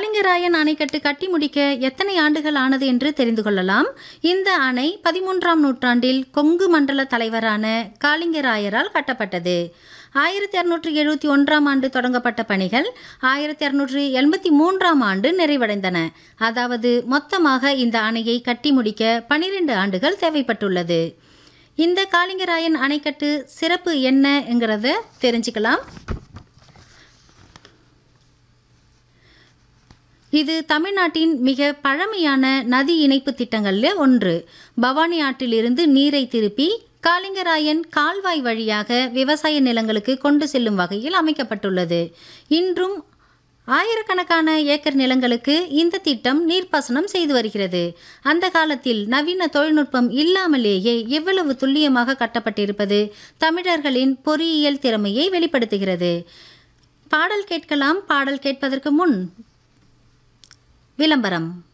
காளிங்கராயன் அணைக்கட்டு கட்டி முடிக்க எத்தனை ஆண்டுகள் ஆனது என்று தெரிந்து கொள்ளலாம் இந்த அணை பதிமூன்றாம் நூற்றாண்டில் கொங்கு மண்டல தலைவரான காளிங்கராயரால் கட்டப்பட்டது ஆயிரத்தி அறுநூற்றி எழுபத்தி ஒன்றாம் ஆண்டு தொடங்கப்பட்ட பணிகள் ஆயிரத்தி அறுநூற்றி எண்பத்தி மூன்றாம் ஆண்டு நிறைவடைந்தன அதாவது மொத்தமாக இந்த அணையை கட்டி முடிக்க பனிரெண்டு ஆண்டுகள் தேவைப்பட்டுள்ளது இந்த காளிங்கராயன் அணைக்கட்டு சிறப்பு என்னங்கிறத தெரிஞ்சுக்கலாம் இது தமிழ்நாட்டின் மிக பழமையான நதி இணைப்பு திட்டங்களில் ஒன்று பவானி ஆற்றிலிருந்து நீரை திருப்பி காளிங்கராயன் கால்வாய் வழியாக விவசாய நிலங்களுக்கு கொண்டு செல்லும் வகையில் அமைக்கப்பட்டுள்ளது இன்றும் ஆயிரக்கணக்கான ஏக்கர் நிலங்களுக்கு இந்த திட்டம் நீர்ப்பாசனம் செய்து வருகிறது அந்த காலத்தில் நவீன தொழில்நுட்பம் இல்லாமலேயே எவ்வளவு துல்லியமாக கட்டப்பட்டிருப்பது தமிழர்களின் பொறியியல் திறமையை வெளிப்படுத்துகிறது பாடல் கேட்கலாம் பாடல் கேட்பதற்கு முன் விளம்பரம்